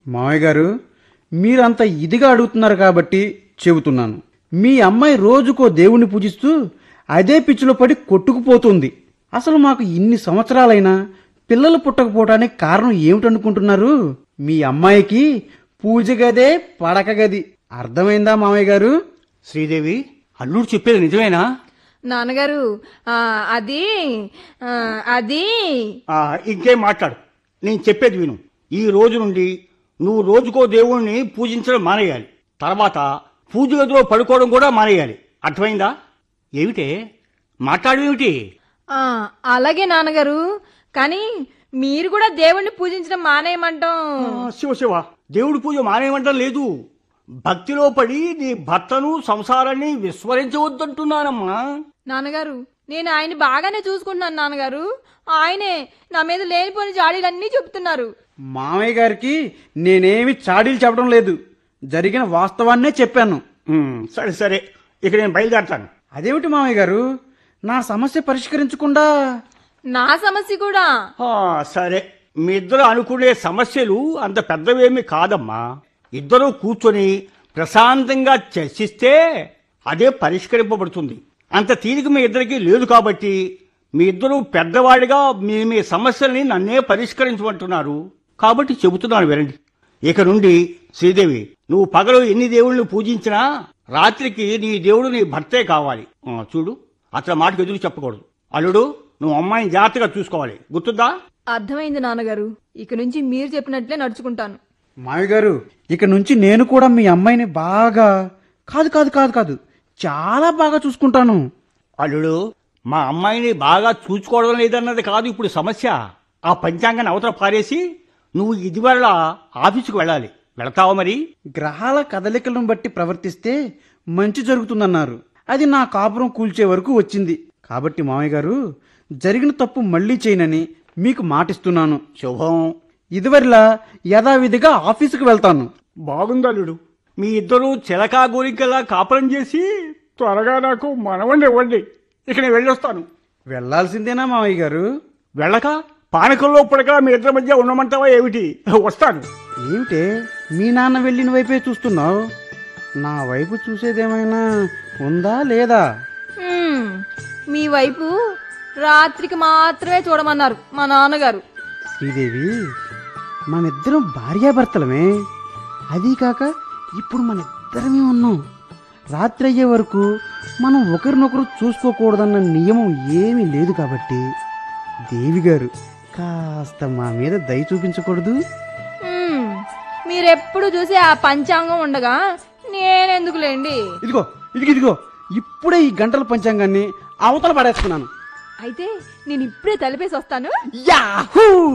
మామయ్య గారు మీరంత ఇదిగా అడుగుతున్నారు కాబట్టి చెబుతున్నాను మీ అమ్మాయి రోజుకో దేవుణ్ణి పూజిస్తూ అదే పిచ్చిలో పడి కొట్టుకుపోతుంది అసలు మాకు ఇన్ని సంవత్సరాలైనా పిల్లలు పుట్టకపోవడానికి కారణం ఏమిటనుకుంటున్నారు మీ అమ్మాయికి పూజ గదే పడక గది అర్థమైందా మామయ్య గారు శ్రీదేవి అల్లుడు చెప్పేది నిజమేనా నాన్నగారు ఆ, అది ఆ, అది ఆ, ఇంకేం మాట్లాడు నేను చెప్పేది విను ఈ రోజు నుండి నువ్వు రోజుకో దేవుణ్ణి పూజించడం మానేయాలి తర్వాత పూజ గదిలో పడుకోవడం కూడా మానేయాలి అర్థమైందా ఏమిటే మాట్లాడేమిటి ఆ, అలాగే నాన్నగారు కానీ మీరు కూడా దేవుణ్ణి పూజించడం మానేయమంటాం ఆ, శివ శివ దేవుడి పూజ మానేయమంటం లేదు భక్తిలో పడి నీ భర్తను సంసారాన్ని విస్మరించవద్దంటున్నానమ్మా నాన్నగారు నేను ఆయన్ని బాగానే చూసుకుంటున్నాను నాన్నగారు ఆయనే నా మీద లేనిపోని జాడీలన్నీ చెప్తున్నారు మామయ్య గారికి నేనేమి చాడీలు చెప్పడం లేదు జరిగిన వాస్తవాన్నే చెప్పాను ఉమ్, సరే సరే ఇక నేను బయలుదేరతాను అదేమిటి మామయ్య గారు నా సమస్య పరిష్కరించకుండా నా సమస్య కూడా ఆ, సరే మీ ఇద్దరు అనుకునే సమస్యలు అంత పెద్దవేమీ కాదమ్మా ఇద్దరూ కూర్చొని ప్రశాంతంగా చర్చిస్తే అదే పరిష్కరింపబడుతుంది అంత తీరిక మీ ఇద్దరికి లేదు కాబట్టి మీ ఇద్దరు పెద్దవాడిగా మీ మీ సమస్యల్ని నన్నే పరిష్కరించమంటున్నారు కాబట్టి చెబుతున్నాను వినండి ఇక నుండి శ్రీదేవి నువ్వు పగలు ఎన్ని దేవుళ్ళని పూజించినా రాత్రికి నీ దేవుడు నీ భర్తే కావాలి ఆ, చూడు అతని మాటకు ఎదురు చెప్పకూడదు అల్లుడు నువ్వు అమ్మాయిని జాగ్రత్తగా చూసుకోవాలి గుర్తుందా అర్థమైంది నాన్నగారు ఇక నుంచి మీరు చెప్పినట్లే నడుచుకుంటాను మామయ్య గారు ఇక నుంచి నేను కూడా మీ అమ్మాయిని బాగా కాదు కాదు కాదు కాదు చాలా బాగా చూసుకుంటాను అల్లుడు మా అమ్మాయిని బాగా చూసుకోవడం లేదన్నది కాదు ఇప్పుడు సమస్య ఆ పంచాంగాన్ని అవతల పారేసి నువ్వు ఇదివల్ల ఆఫీసుకు వెళ్ళాలి వెళతావా మరి గ్రహాల కదలికలను బట్టి ప్రవర్తిస్తే మంచి జరుగుతుందన్నారు అది నా కాపురం కూల్చే వరకు వచ్చింది కాబట్టి మామయ్య గారు జరిగిన తప్పు మళ్ళీ చేయనని మీకు మాటిస్తున్నాను శుభం ఇదివరలా యథావిధిగా ఆఫీసుకు వెళ్తాను బాగుంది అల్లుడు మీ ఇద్దరు చిలకా గోరికలా కాపురం చేసి త్వరగా నాకు మనవండి ఇవ్వండి ఇక నేను వెళ్ళొస్తాను వెళ్ళాల్సిందేనా మామయ్య గారు వెళ్ళక పానకంలో పుడక మీ ఇద్దరి మధ్య ఉండమంటావా ఏమిటి వస్తాను ఏమిటే మీ నాన్న వెళ్ళిన వైపే చూస్తున్నావు నా వైపు చూసేదేమైనా ఉందా లేదా హ్మ్, మీ వైపు రాత్రికి మాత్రమే చూడమన్నారు మా నాన్నగారు శ్రీదేవి మనిద్దరం భార్యాభర్తలమే అదీ కాక ఇప్పుడు మన ఇద్దరమే ఉన్నాం రాత్రి అయ్యే వరకు మనం ఒకరినొకరు చూసుకోకూడదన్న నియమం ఏమీ లేదు కాబట్టి దేవి గారు కాస్త మా మీద దయ చూపించకూడదు హ్మ్, మీరెప్పుడు చూసి ఆ పంచాంగం ఉండగా నేనెందుకులేండి ఇదిగో ఇదిగో ఇదిగో ఇప్పుడే ఈ గంటల పంచాంగాన్ని అవతల పడేస్తున్నాను అయితే నేను ఇప్పుడే తలిపేసి వస్తాను యాహూ